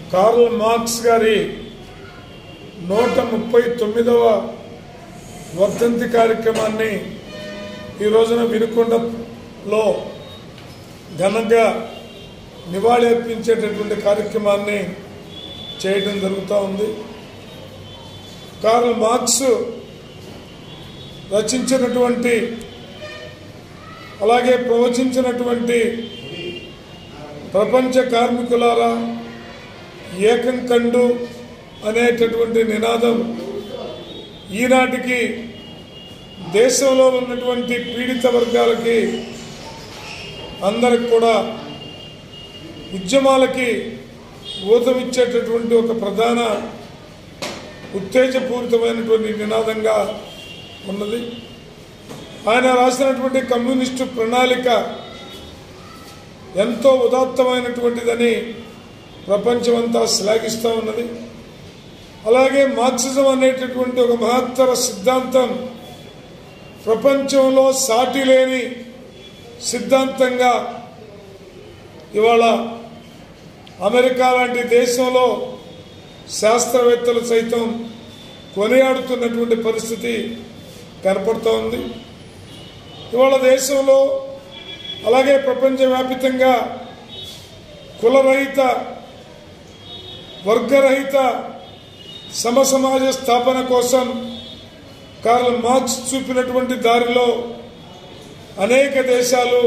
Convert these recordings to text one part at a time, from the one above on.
Karl Marx గారి నూట ముప్పై తొమ్మిదవ వర్ధంతి కార్యక్రమాన్ని ఈ రోజున వినుకొండలో ఘనంగా నివాళి అర్పించేటటువంటి కార్యక్రమాన్ని చేయడం జరుగుతూ ఉంది కార్ల్ మార్క్స్ రచించినటువంటి అలాగే ప్రవచించినటువంటి ప్రపంచ కార్మికులారా ఏకం కండు అనేటటువంటి నినాదం ఈనాటికి దేశంలో ఉన్నటువంటి పీడిత వర్గాలకి అందరికి కూడా ఉద్యమాలకి ఊతమిచ్చేటటువంటి ఒక ప్రధాన ఉత్తేజపూరితమైనటువంటి నినాదంగా ఉన్నది ఆయన రాసినటువంటి కమ్యూనిస్టు ప్రణాళిక ఎంతో ఉదాత్తమైనటువంటిదని ప్రపంచమంతా శ్లాఘిస్తూ ఉన్నది అలాగే మార్క్సిజం అనేటటువంటి ఒక మహత్తర సిద్ధాంతం ప్రపంచంలో సాటి లేని సిద్ధాంతంగా ఇవాళ అమెరికా లాంటి దేశంలో శాస్త్రవేత్తలు సైతం కొనియాడుతున్నటువంటి పరిస్థితి కనపడుతూ ఉంది ఇవాళ దేశంలో అలాగే ప్రపంచవ్యాపితంగా కులరహిత వర్గరహిత సమసమాజ స్థాపన కోసం కార్ల్ మార్క్స్ చూపినటువంటి దారిలో అనేక దేశాలు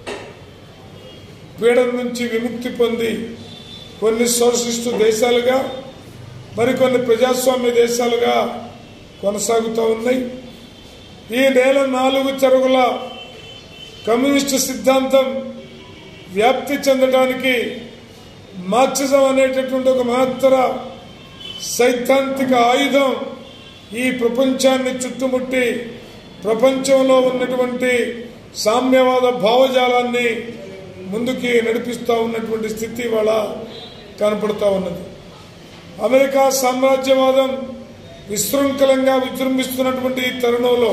పీడన నుంచి విముక్తి పొంది కొన్ని సోషలిస్టు దేశాలుగా మరికొన్ని ప్రజాస్వామ్య దేశాలుగా కొనసాగుతూ ఉన్నాయి ఈ నేల నాలుగు చెరుగుల కమ్యూనిస్టు సిద్ధాంతం వ్యాప్తి చెందడానికి మార్క్సిజం అనేటటువంటి ఒక మహత్తర సైద్ధాంతిక ఆయుధం ఈ ప్రపంచాన్ని చుట్టుముట్టి ప్రపంచంలో ఉన్నటువంటి సామ్యవాద భావజాలాన్ని ముందుకి నడిపిస్తూ ఉన్నటువంటి స్థితి ఇవాళ కనపడుతూ ఉన్నది అమెరికా సామ్రాజ్యవాదం విశృంఖలంగా విజృంభిస్తున్నటువంటి ఈ తరుణంలో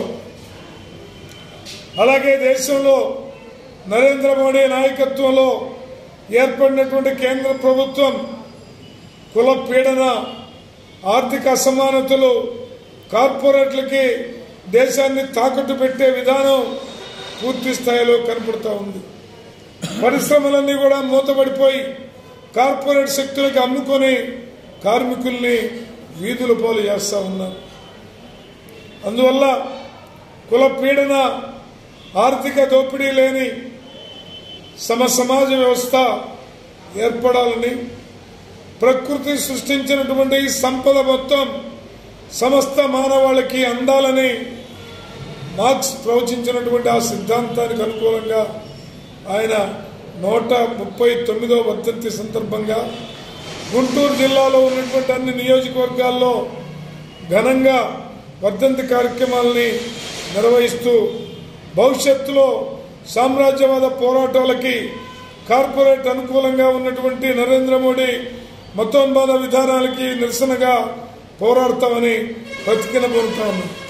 అలాగే దేశంలో నరేంద్ర మోడీ నాయకత్వంలో ఏర్పడినటువంటి కేంద్ర ప్రభుత్వం కుల పీడన ఆర్థిక అసమానతలు కార్పొరేట్లకి దేశాన్ని తాకట్టు పెట్టే విధానం పూర్తి స్థాయిలో కనపడుతూ ఉంది పరిశ్రమలన్నీ కూడా మూతపడిపోయి కార్పొరేట్ శక్తులకు అమ్ముకొని కార్మికుల్ని వీధుల పోలు చేస్తూ ఉన్నారు అందువల్ల కుల పీడన ఆర్థిక దోపిడీ లేని సమ సమాజ వ్యవస్థ ఏర్పడాలని ప్రకృతి సృష్టించినటువంటి ఈ సంపద మొత్తం సమస్త మానవాళికి అందాలని మార్క్స్ ప్రవచించినటువంటి ఆ సిద్ధాంతానికి అనుకూలంగా ఆయన నూట ముప్పై తొమ్మిదో వర్ధంతి సందర్భంగా గుంటూరు జిల్లాలో ఉన్నటువంటి అన్ని నియోజకవర్గాల్లో ఘనంగా వర్ధంతి కార్యక్రమాలని నిర్వహిస్తూ భవిష్యత్తులో సామ్రాజ్యవాద పోరాటాలకి కార్పొరేట్ అనుకూలంగా ఉన్నటువంటి నరేంద్ర మోడీ మతోన్మాద విధానాలకి నిరసనగా పోరాడతామని ప్రతిజ్ఞ పొందుతా ఉన్నాం